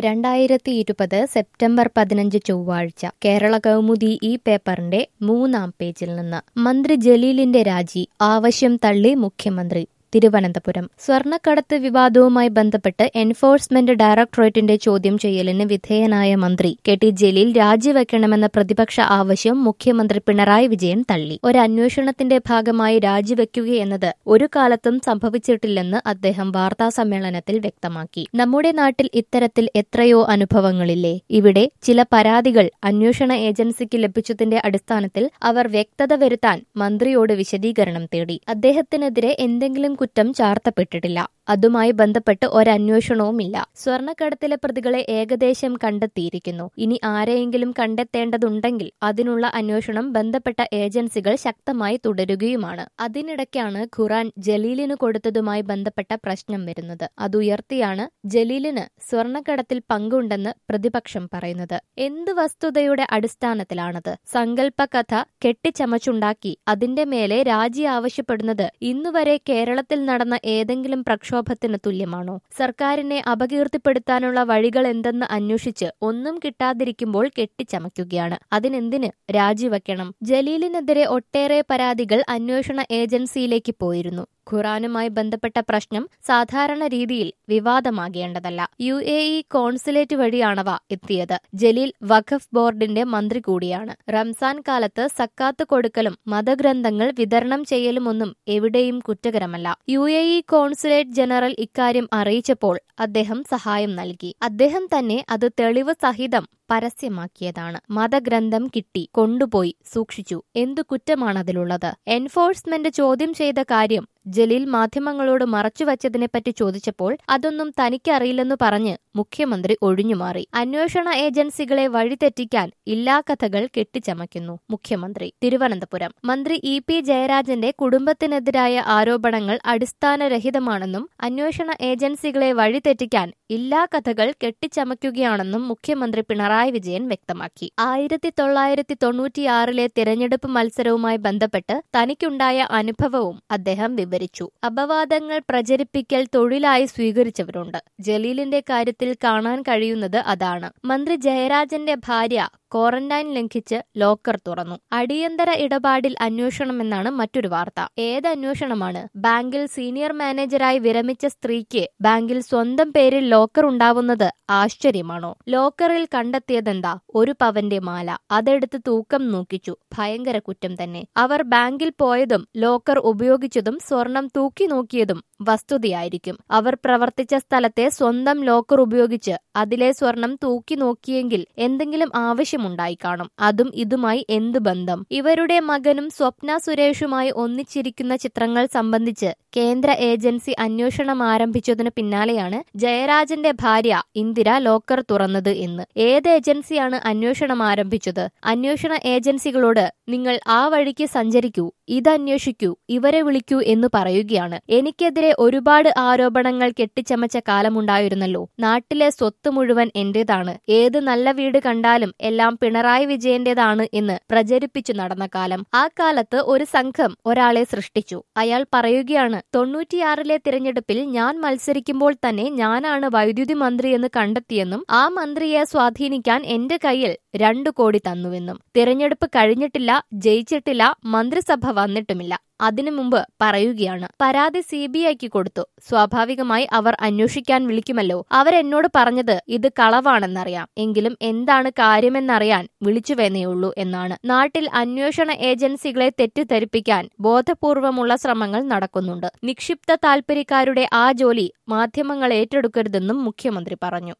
രണ്ടായിരത്തി ഇരുപത് സെപ്റ്റംബർ പതിനഞ്ച് ചൊവ്വാഴ്ച കേരള കൗമുദി ഈ പേപ്പറിന്റെ മൂന്നാം പേജിൽ നിന്ന് മന്ത്രി ജലീലിന്റെ രാജി ആവശ്യം തള്ളി മുഖ്യമന്ത്രി തിരുവനന്തപുരം സ്വർണ്ണക്കടത്ത് വിവാദവുമായി ബന്ധപ്പെട്ട് എൻഫോഴ്സ്മെന്റ് ഡയറക്ടറേറ്റിന്റെ ചോദ്യം ചെയ്യലിന് വിധേയനായ മന്ത്രി കെ ടി ജലീൽ രാജിവെക്കണമെന്ന പ്രതിപക്ഷ ആവശ്യം മുഖ്യമന്ത്രി പിണറായി വിജയൻ തള്ളി ഒരു അന്വേഷണത്തിന്റെ ഭാഗമായി രാജിവെക്കുകയെന്നത് ഒരു കാലത്തും സംഭവിച്ചിട്ടില്ലെന്ന് അദ്ദേഹം വാർത്താസമ്മേളനത്തിൽ വ്യക്തമാക്കി നമ്മുടെ നാട്ടിൽ ഇത്തരത്തിൽ എത്രയോ അനുഭവങ്ങളില്ലേ ഇവിടെ ചില പരാതികൾ അന്വേഷണ ഏജൻസിക്ക് ലഭിച്ചതിന്റെ അടിസ്ഥാനത്തിൽ അവർ വ്യക്തത വരുത്താൻ മന്ത്രിയോട് വിശദീകരണം തേടി അദ്ദേഹത്തിനെതിരെ എന്തെങ്കിലും കുറ്റം ചാർത്തപ്പെട്ടിട്ടില്ല അതുമായി ബന്ധപ്പെട്ട് ഒരന്വേഷണവുമില്ല സ്വർണ്ണക്കടത്തിലെ പ്രതികളെ ഏകദേശം കണ്ടെത്തിയിരിക്കുന്നു ഇനി ആരെയെങ്കിലും കണ്ടെത്തേണ്ടതുണ്ടെങ്കിൽ അതിനുള്ള അന്വേഷണം ബന്ധപ്പെട്ട ഏജൻസികൾ ശക്തമായി തുടരുകയുമാണ് അതിനിടയ്ക്കാണ് ഖുറാൻ ജലീലിന് കൊടുത്തതുമായി ബന്ധപ്പെട്ട പ്രശ്നം വരുന്നത് അതുയർത്തിയാണ് ജലീലിന് സ്വർണ്ണക്കടത്തിൽ പങ്കുണ്ടെന്ന് പ്രതിപക്ഷം പറയുന്നത് എന്ത് വസ്തുതയുടെ അടിസ്ഥാനത്തിലാണത് സങ്കല്പ കഥ കെട്ടിച്ചമച്ചുണ്ടാക്കി അതിന്റെ മേലെ രാജി ആവശ്യപ്പെടുന്നത് ഇന്നുവരെ കേരളത്തിൽ നടന്ന ഏതെങ്കിലും പ്രക്ഷോഭത്തിന് തുല്യമാണോ സർക്കാരിനെ അപകീർത്തിപ്പെടുത്താനുള്ള വഴികൾ എന്തെന്ന് അന്വേഷിച്ച് ഒന്നും കിട്ടാതിരിക്കുമ്പോൾ കെട്ടിച്ചമയ്ക്കുകയാണ് അതിനെന്തിന് രാജിവെക്കണം ജലീലിനെതിരെ ഒട്ടേറെ പരാതികൾ അന്വേഷണ ഏജൻസിയിലേക്ക് പോയിരുന്നു ഖുറാനുമായി ബന്ധപ്പെട്ട പ്രശ്നം സാധാരണ രീതിയിൽ വിവാദമാകേണ്ടതല്ല യു എ ഇ കോൺസുലേറ്റ് വഴിയാണവ എത്തിയത് ജലീൽ വഖഫ് ബോർഡിന്റെ മന്ത്രി കൂടിയാണ് റംസാൻ കാലത്ത് സക്കാത്ത് കൊടുക്കലും മതഗ്രന്ഥങ്ങൾ വിതരണം ചെയ്യലുമൊന്നും എവിടെയും കുറ്റകരമല്ല U A E consulate general ഇക്കാര്യം അറിയിച്ചപ്പോൾ അദ്ദേഹം സഹായം നൽകി അദ്ദേഹം തന്നെ അത് തെളിവ് സഹിതം പരസ്യമാക്കിയതാണ് മതഗ്രന്ഥം കിട്ടി കൊണ്ടുപോയി സൂക്ഷിച്ചു എന്തു കുറ്റമാണ് അതിലുള്ളത് എൻഫോഴ്സ്മെന്റ് ചോദ്യം ചെയ്ത കാര്യം ജലീൽ മാധ്യമങ്ങളോട് മറച്ചുവച്ചതിനെപ്പറ്റി ചോദിച്ചപ്പോൾ അതൊന്നും തനിക്കറിയില്ലെന്ന് പറഞ്ഞ് മുഖ്യമന്ത്രി ഒഴിഞ്ഞുമാറി അന്വേഷണ ഏജൻസികളെ വഴിതെറ്റിക്കാൻ ഇല്ലാ കഥകൾ കെട്ടിച്ചമയ്ക്കുന്നു മുഖ്യമന്ത്രി തിരുവനന്തപുരം മന്ത്രി ഇ പി ജയരാജന്റെ കുടുംബത്തിനെതിരായ ആരോപണങ്ങൾ അടിസ്ഥാനരഹിതമാണെന്നും അന്വേഷണ ഏജൻസികളെ വഴിതെറ്റിക്കാൻ ഇല്ലാ കഥകൾ കെട്ടിച്ചമയ്ക്കുകയാണെന്നും മുഖ്യമന്ത്രി പിണറായി വിജയൻ വ്യക്തമാക്കി ആയിരത്തി തൊള്ളായിരത്തി തൊണ്ണൂറ്റിയാറിലെ തിരഞ്ഞെടുപ്പ് മത്സരവുമായി ബന്ധപ്പെട്ട് തനിക്കുണ്ടായ അനുഭവവും അദ്ദേഹം വിവരിച്ചു അപവാദങ്ങൾ പ്രചരിപ്പിക്കൽ തൊഴിലായി സ്വീകരിച്ചവരുണ്ട് ജലീലിന്റെ കാര്യത്തിൽ കാണാൻ കഴിയുന്നത് അതാണ് മന്ത്രി ജയരാജന്റെ ഭാര്യ ക്വാറന്റൈൻ ലംഘിച്ച് ലോക്കർ തുറന്നു അടിയന്തര ഇടപാടിൽ അന്വേഷണമെന്നാണ് മറ്റൊരു വാർത്ത ഏത് അന്വേഷണമാണ് ബാങ്കിൽ സീനിയർ മാനേജരായി വിരമിച്ച സ്ത്രീക്ക് ബാങ്കിൽ സ്വന്തം പേരിൽ ലോക്കർ ഉണ്ടാവുന്നത് ആശ്ചര്യമാണോ ലോക്കറിൽ കണ്ടെത്തിയതെന്താ ഒരു പവന്റെ മാല അതെടുത്ത് തൂക്കം നോക്കിച്ചു ഭയങ്കര കുറ്റം തന്നെ അവർ ബാങ്കിൽ പോയതും ലോക്കർ ഉപയോഗിച്ചതും സ്വർണം തൂക്കി നോക്കിയതും വസ്തുതയായിരിക്കും അവർ പ്രവർത്തിച്ച സ്ഥലത്തെ സ്വന്തം ലോക്കർ ഉപയോഗിച്ച് അതിലെ സ്വർണം തൂക്കി നോക്കിയെങ്കിൽ എന്തെങ്കിലും ആവശ്യമുണ്ടായി കാണും അതും ഇതുമായി എന്ത് ബന്ധം ഇവരുടെ മകനും സ്വപ്ന സുരേഷുമായി ഒന്നിച്ചിരിക്കുന്ന ചിത്രങ്ങൾ സംബന്ധിച്ച് കേന്ദ്ര ഏജൻസി അന്വേഷണം ആരംഭിച്ചതിനു പിന്നാലെയാണ് ജയരാജന്റെ ഭാര്യ ഇന്ദിര ലോക്കർ തുറന്നത് എന്ന് ഏത് ഏജൻസിയാണ് അന്വേഷണം ആരംഭിച്ചത് അന്വേഷണ ഏജൻസികളോട് നിങ്ങൾ ആ വഴിക്ക് സഞ്ചരിക്കൂ ഇതന്വേഷിക്കൂ ഇവരെ വിളിക്കൂ എന്ന് പറയുകയാണ് എനിക്കെതിരെ ഒരുപാട് ആരോപണങ്ങൾ കെട്ടിച്ചമച്ച കാലമുണ്ടായിരുന്നല്ലോ നാട്ടിലെ സ്വത്ത് മുഴുവൻ എന്റേതാണ് ഏത് നല്ല വീട് കണ്ടാലും എല്ലാം പിണറായി വിജയന്റേതാണ് എന്ന് പ്രചരിപ്പിച്ചു നടന്ന കാലം ആ കാലത്ത് ഒരു സംഘം ഒരാളെ സൃഷ്ടിച്ചു അയാൾ പറയുകയാണ് തൊണ്ണൂറ്റിയാറിലെ തിരഞ്ഞെടുപ്പിൽ ഞാൻ മത്സരിക്കുമ്പോൾ തന്നെ ഞാനാണ് വൈദ്യുതി മന്ത്രി എന്ന് കണ്ടെത്തിയെന്നും ആ മന്ത്രിയെ സ്വാധീനിക്കാൻ എന്റെ കയ്യിൽ രണ്ടു കോടി തന്നുവെന്നും തിരഞ്ഞെടുപ്പ് കഴിഞ്ഞിട്ടില്ല ജയിച്ചിട്ടില്ല മന്ത്രിസഭ വന്നിട്ടുമില്ല അതിനു മുമ്പ് പറയുകയാണ് പരാതി സി ബി ഐക്ക് കൊടുത്തു സ്വാഭാവികമായി അവർ അന്വേഷിക്കാൻ വിളിക്കുമല്ലോ അവരെന്നോട് പറഞ്ഞത് ഇത് കളവാണെന്നറിയാം എങ്കിലും എന്താണ് കാര്യമെന്നറിയാൻ വിളിച്ചുവെന്നേയുള്ളൂ എന്നാണ് നാട്ടിൽ അന്വേഷണ ഏജൻസികളെ തെറ്റിദ്ധരിപ്പിക്കാൻ ബോധപൂർവമുള്ള ശ്രമങ്ങൾ നടക്കുന്നുണ്ട് നിക്ഷിപ്ത താൽപര്യക്കാരുടെ ആ ജോലി മാധ്യമങ്ങൾ ഏറ്റെടുക്കരുതെന്നും മുഖ്യമന്ത്രി പറഞ്ഞു